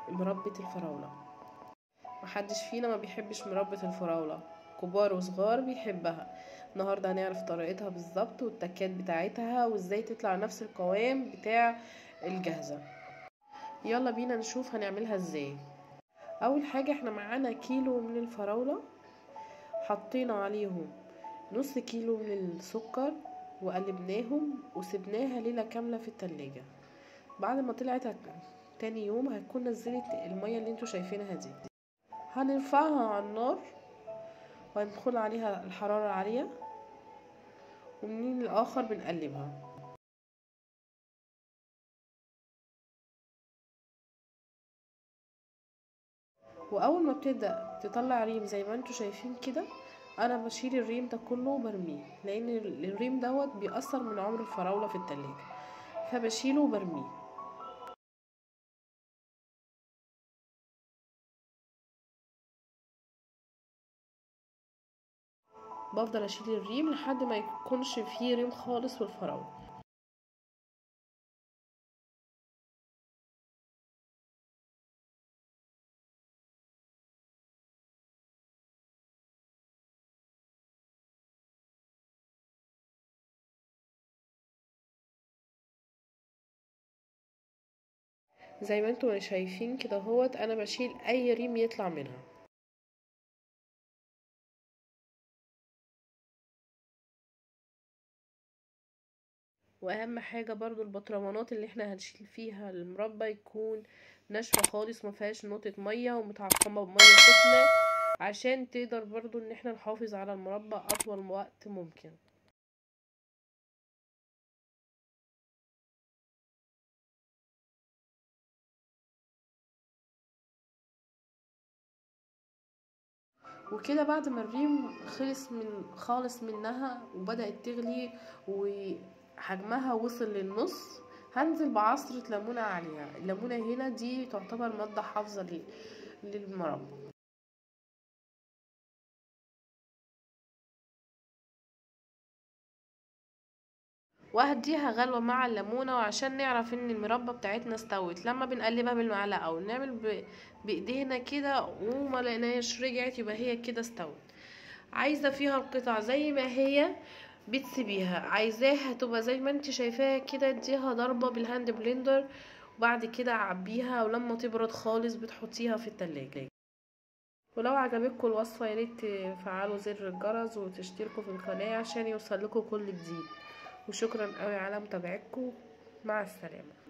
مربى الفراولة محدش فينا ما بيحبش مربى الفراولة كبار وصغار بيحبها النهاردة هنعرف طريقتها بالظبط والتكات بتاعتها وازاي تطلع نفس القوام بتاع الجاهزة يلا بينا نشوف هنعملها ازاي اول حاجة احنا معانا كيلو من الفراولة حطينا عليهم نص كيلو من السكر وقلبناهم وسبناها ليلة كاملة في التلاجة بعد ما طلعت تاني يوم هتكون نزلت المية اللي انتوا شايفينها دي هنرفعها على النار وهندخل عليها الحرارة عالية ومنين الآخر بنقلبها واول ما بتبدا تطلع ريم زي ما انتوا شايفين كده انا بشيل الريم ده كله وبرميه لان الريم دوت بيأثر من عمر الفراولة في التلاجة فبشيله وبرميه بفضل اشيل الريم لحد ما يكونش فيه ريم خالص في الفراولة زي ما انتوا شايفين كده هوت انا بشيل اي ريم يطلع منها واهم حاجه برضو البطرمانات اللي احنا هنشيل فيها المربى يكون ناشفه خالص ما فيهاش نقطه ميه ومتعقمه بميه سخنه عشان تقدر برضو ان احنا نحافظ على المربى اطول وقت ممكن وكده بعد ما الريم خلص من خالص منها وبدأت تغلي وحجمها وصل للنص هنزل بعصرة ليمونة عليها الليمونة هنا دي تعتبر مادة حافظة للمربى وهديها غلوة مع الليمونة وعشان نعرف ان المربى بتاعتنا استوت لما بنقلبها بالمعلقة ونعمل ب... بايدينا كده وما لقيناش رجعت يبقى هي كده استوت عايزة فيها القطع زي ما هي بتسيبيها عايزاها تبقى زي ما انت شايفاها كده اديها ضربة بالهاند بلندر وبعد كده عبيها ولما تبرد خالص بتحطيها في التلاجة ولو عجبتكم الوصفة ياريت تفعلوا زر الجرس وتشتركوا في القناة عشان يوصل لكم كل جديد وشكرا قوي على متابعتكم مع السلامه